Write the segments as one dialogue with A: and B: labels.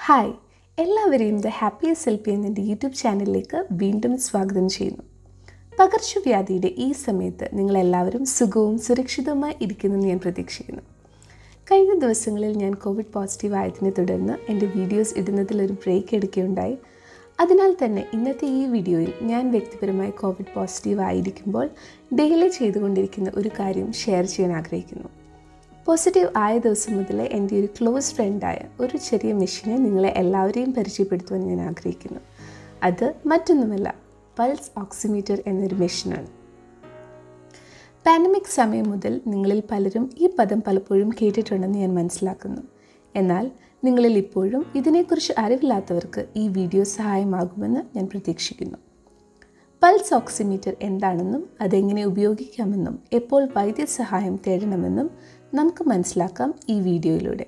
A: hi എല്ലാവരെയും the happy selfie എന്ന YouTube ചാനലിലേക്ക് വീണ്ടും സ്വാഗതം ചെയ്യുന്നു പകർച്ചവ്യാധിയുടെ ഈ സമയത്ത് നിങ്ങളെല്ലാവരും സുഖവും സുരക്ഷിതവുമായി ഇരിക്കുമെന്ന് ഞാൻ പ്രതീക്ഷിക്കുന്നു കഴിഞ്ഞ ദിവസങ്ങളിൽ ഞാൻ കോവിഡ് പോസിറ്റീവ് ആയതിനെ തുടർന്ന് എൻ്റെ വീഡിയോസ് ഇടുന്നതിൽ ഒരു ബ്രേക്ക് എടുക്കുകയുണ്ടായി അതിനാൽ തന്നെ ഇന്നത്തെ ഈ വീഡിയോയിൽ ഞാൻ വ്യക്തിപരമായി കോവിഡ് പോസിറ്റീവ് ആയിരിക്കുമ്പോൾ ഡെയിലി ചെയ്തുകൊണ്ടിരിക്കുന്ന ഒരു കാര്യം ഷെയർ ചെയ്യാൻ ആഗ്രഹിക്കുന്നു പോസിറ്റീവ് ആയ ദിവസം മുതൽ എൻ്റെ ഒരു ക്ലോസ് ഫ്രണ്ടായ ഒരു ചെറിയ മെഷീനെ നിങ്ങളെ എല്ലാവരെയും പരിചയപ്പെടുത്തുവാൻ ഞാൻ ആഗ്രഹിക്കുന്നു അത് മറ്റൊന്നുമല്ല പൾസ് ഓക്സിമീറ്റർ എന്നൊരു മെഷീനാണ് പാൻഡമിക് സമയം മുതൽ നിങ്ങളിൽ പലരും ഈ പദം പലപ്പോഴും കേട്ടിട്ടുണ്ടെന്ന് ഞാൻ മനസ്സിലാക്കുന്നു എന്നാൽ നിങ്ങളിൽ ഇപ്പോഴും ഇതിനെക്കുറിച്ച് അറിവില്ലാത്തവർക്ക് ഈ വീഡിയോ സഹായമാകുമെന്ന് ഞാൻ പ്രതീക്ഷിക്കുന്നു പൾസ് ഓക്സിമീറ്റർ എന്താണെന്നും അതെങ്ങനെ ഉപയോഗിക്കാമെന്നും എപ്പോൾ വൈദ്യസഹായം തേടണമെന്നും നമുക്ക് മനസ്സിലാക്കാം ഈ വീഡിയോയിലൂടെ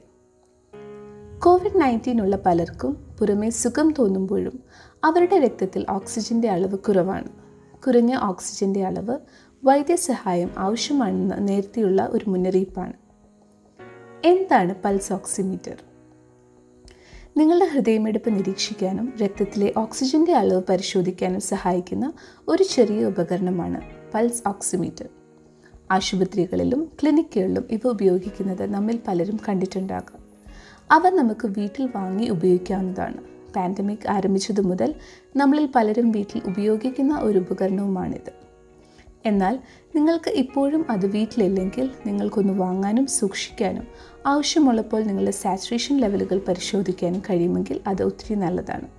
A: കോവിഡ് നയൻറ്റീൻ ഉള്ള പലർക്കും പുറമേ സുഖം തോന്നുമ്പോഴും അവരുടെ രക്തത്തിൽ ഓക്സിജൻ്റെ അളവ് കുറവാണ് കുറഞ്ഞ ഓക്സിജൻ്റെ അളവ് വൈദ്യസഹായം ആവശ്യമാണെന്ന് നേരത്തെയുള്ള ഒരു മുന്നറിയിപ്പാണ് എന്താണ് പൾസ് ഓക്സിമീറ്റർ നിങ്ങളുടെ ഹൃദയമിടിപ്പ് നിരീക്ഷിക്കാനും രക്തത്തിലെ ഓക്സിജന്റെ അളവ് പരിശോധിക്കാനും സഹായിക്കുന്ന ഒരു ചെറിയ ഉപകരണമാണ് പൾസ് ഓക്സിമീറ്റർ ആശുപത്രികളിലും ക്ലിനിക്കുകളിലും ഇവ ഉപയോഗിക്കുന്നത് നമ്മിൽ പലരും കണ്ടിട്ടുണ്ടാകാം അവ നമുക്ക് വീട്ടിൽ വാങ്ങി ഉപയോഗിക്കാവുന്നതാണ് പാൻഡമിക് ആരംഭിച്ചതു മുതൽ നമ്മളിൽ പലരും വീട്ടിൽ ഉപയോഗിക്കുന്ന ഒരു ഉപകരണവുമാണിത് എന്നാൽ നിങ്ങൾക്ക് ഇപ്പോഴും അത് വീട്ടിലില്ലെങ്കിൽ നിങ്ങൾക്കൊന്ന് വാങ്ങാനും സൂക്ഷിക്കാനും ആവശ്യമുള്ളപ്പോൾ നിങ്ങളുടെ സാച്ചുറേഷൻ ലെവലുകൾ പരിശോധിക്കാനും കഴിയുമെങ്കിൽ അത് ഒത്തിരി നല്ലതാണ്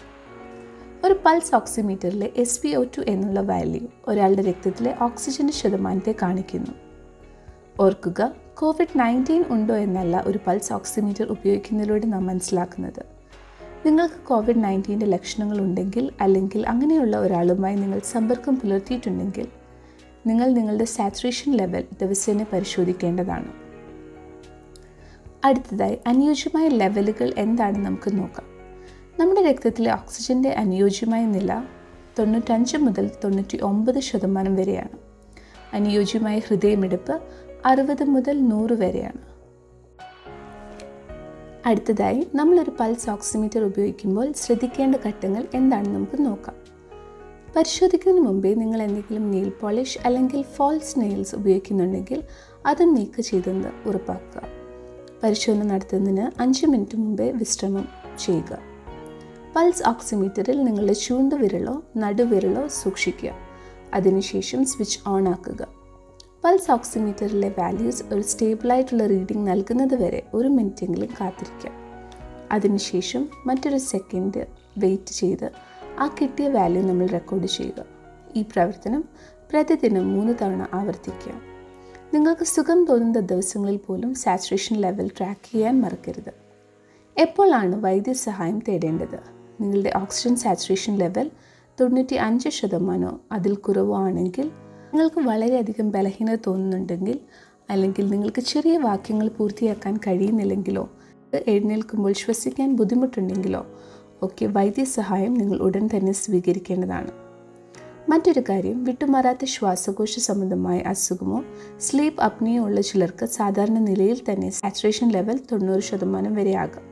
A: ഒരു പൾസ് ഓക്സിമീറ്ററിലെ എസ് പി ഒ ടു എന്നുള്ള വാല്യൂ ഒരാളുടെ രക്തത്തിലെ ഓക്സിജന്റെ ശതമാനത്തെ കാണിക്കുന്നു ഓർക്കുക കോവിഡ് നയൻറ്റീൻ ഉണ്ടോ എന്നല്ല ഒരു പൾസ് ഓക്സിമീറ്റർ ഉപയോഗിക്കുന്നതിലൂടെ നാം മനസ്സിലാക്കുന്നത് നിങ്ങൾക്ക് കോവിഡ് നയൻറ്റീൻ്റെ ലക്ഷണങ്ങൾ ഉണ്ടെങ്കിൽ അല്ലെങ്കിൽ അങ്ങനെയുള്ള ഒരാളുമായി നിങ്ങൾ സമ്പർക്കം പുലർത്തിയിട്ടുണ്ടെങ്കിൽ നിങ്ങൾ നിങ്ങളുടെ സാച്ചുറേഷൻ ലെവൽ ദിവസേന പരിശോധിക്കേണ്ടതാണ് അടുത്തതായി അനുയോജ്യമായ ലെവലുകൾ എന്താണെന്ന് നമുക്ക് നോക്കാം നമ്മുടെ രക്തത്തിലെ ഓക്സിജൻ്റെ അനുയോജ്യമായ നില തൊണ്ണൂറ്റഞ്ച് മുതൽ തൊണ്ണൂറ്റി ഒമ്പത് ശതമാനം വരെയാണ് അനുയോജ്യമായ ഹൃദയമിടിപ്പ് അറുപത് മുതൽ നൂറ് വരെയാണ് അടുത്തതായി നമ്മളൊരു പൾസ് ഓക്സിമീറ്റർ ഉപയോഗിക്കുമ്പോൾ ശ്രദ്ധിക്കേണ്ട ഘട്ടങ്ങൾ എന്താണെന്ന് നമുക്ക് നോക്കാം പരിശോധിക്കുന്നതിന് മുമ്പേ നിങ്ങൾ എന്തെങ്കിലും നെയിൽ പോളിഷ് അല്ലെങ്കിൽ ഫോൾസ് നെയിൽസ് ഉപയോഗിക്കുന്നുണ്ടെങ്കിൽ അതും നീക്കം ചെയ്തെന്ന് ഉറപ്പാക്കുക പരിശോധന നടത്തുന്നതിന് അഞ്ച് മിനിറ്റ് മുമ്പേ വിശ്രമം ചെയ്യുക പൾസ് ഓക്സിമീറ്ററിൽ നിങ്ങളുടെ ചൂണ്ടുവിരലോ നടുവിരലോ സൂക്ഷിക്കുക അതിനുശേഷം സ്വിച്ച് ഓൺ ആക്കുക പൾസ് ഓക്സിമീറ്ററിലെ വാല്യൂസ് ഒരു സ്റ്റേബിളായിട്ടുള്ള റീഡിംഗ് നൽകുന്നത് വരെ ഒരു മിനിറ്റെങ്കിലും കാത്തിരിക്കുക അതിനുശേഷം മറ്റൊരു സെക്കൻഡ് വെയിറ്റ് ചെയ്ത് ആ കിട്ടിയ വാല്യൂ നമ്മൾ റെക്കോർഡ് ചെയ്യുക ഈ പ്രവർത്തനം പ്രതിദിനം മൂന്ന് തവണ ആവർത്തിക്കുക നിങ്ങൾക്ക് സുഖം തോന്നുന്ന ദിവസങ്ങളിൽ പോലും സാച്ചുറേഷൻ ലെവൽ ട്രാക്ക് ചെയ്യാൻ മറക്കരുത് എപ്പോഴാണ് വൈദ്യസഹായം തേടേണ്ടത് നിങ്ങളുടെ ഓക്സിജൻ സാച്ചുറേഷൻ ലെവൽ തൊണ്ണൂറ്റി അഞ്ച് ശതമാനമോ അതിൽ കുറവോ ആണെങ്കിൽ നിങ്ങൾക്ക് വളരെയധികം ബലഹീനത തോന്നുന്നുണ്ടെങ്കിൽ അല്ലെങ്കിൽ നിങ്ങൾക്ക് ചെറിയ വാക്യങ്ങൾ പൂർത്തിയാക്കാൻ കഴിയുന്നില്ലെങ്കിലോ എഴുന്നേൽക്കുമ്പോൾ ശ്വസിക്കാൻ ബുദ്ധിമുട്ടുണ്ടെങ്കിലോ ഒക്കെ വൈദ്യസഹായം നിങ്ങൾ ഉടൻ തന്നെ സ്വീകരിക്കേണ്ടതാണ് മറ്റൊരു കാര്യം വിട്ടുമാറാത്ത ശ്വാസകോശ സംബന്ധമായ അസുഖമോ സ്ലീപ്പ് അപ്നിയോ ഉള്ള ചിലർക്ക് സാധാരണ നിലയിൽ തന്നെ സാച്ചുറേഷൻ ലെവൽ തൊണ്ണൂറ് ശതമാനം വരെ ആകാം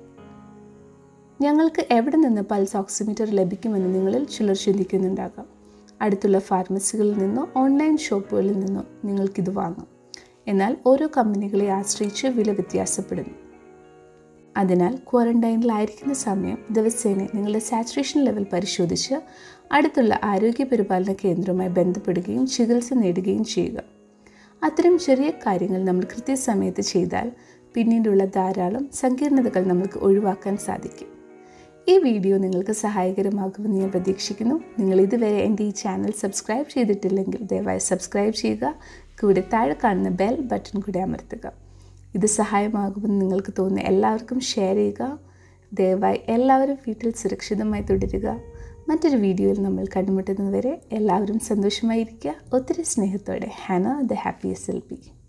A: ഞങ്ങൾക്ക് എവിടെ നിന്ന് പൾസ് ഓക്സിമീറ്റർ ലഭിക്കുമെന്ന് നിങ്ങളിൽ ചിലർ ചിന്തിക്കുന്നുണ്ടാകാം അടുത്തുള്ള ഫാർമസികളിൽ നിന്നോ ഓൺലൈൻ ഷോപ്പുകളിൽ നിന്നോ നിങ്ങൾക്കിത് വാങ്ങാം എന്നാൽ ഓരോ കമ്പനികളെ ആശ്രയിച്ച് വില വ്യത്യാസപ്പെടുന്നു അതിനാൽ ക്വാറന്റൈനിലായിരിക്കുന്ന സമയം ദിവസേന നിങ്ങളുടെ സാച്ചുറേഷൻ ലെവൽ പരിശോധിച്ച് അടുത്തുള്ള ആരോഗ്യ പരിപാലന കേന്ദ്രവുമായി ബന്ധപ്പെടുകയും ചികിത്സ നേടുകയും ചെയ്യുക അത്തരം ചെറിയ കാര്യങ്ങൾ നമ്മൾ കൃത്യസമയത്ത് ചെയ്താൽ പിന്നീടുള്ള ധാരാളം സങ്കീർണതകൾ നമുക്ക് ഒഴിവാക്കാൻ സാധിക്കും ഈ വീഡിയോ നിങ്ങൾക്ക് സഹായകരമാകുമെന്ന് ഞാൻ പ്രതീക്ഷിക്കുന്നു നിങ്ങൾ ഇതുവരെ എൻ്റെ ഈ ചാനൽ സബ്സ്ക്രൈബ് ചെയ്തിട്ടില്ലെങ്കിൽ ദയവായി സബ്സ്ക്രൈബ് ചെയ്യുക കൂടെ താഴെ കാണുന്ന ബെൽ ബട്ടൺ കൂടെ അമർത്തുക ഇത് സഹായമാകുമെന്ന് നിങ്ങൾക്ക് തോന്നുന്ന എല്ലാവർക്കും ഷെയർ ചെയ്യുക ദയവായി എല്ലാവരും വീട്ടിൽ സുരക്ഷിതമായി തുടരുക മറ്റൊരു വീഡിയോയിൽ നമ്മൾ കണ്ടുമുട്ടുന്നതുവരെ എല്ലാവരും സന്തോഷമായിരിക്കുക ഒത്തിരി സ്നേഹത്തോടെ ഹാന ദ ഹാപ്പിയസ് എൽ പി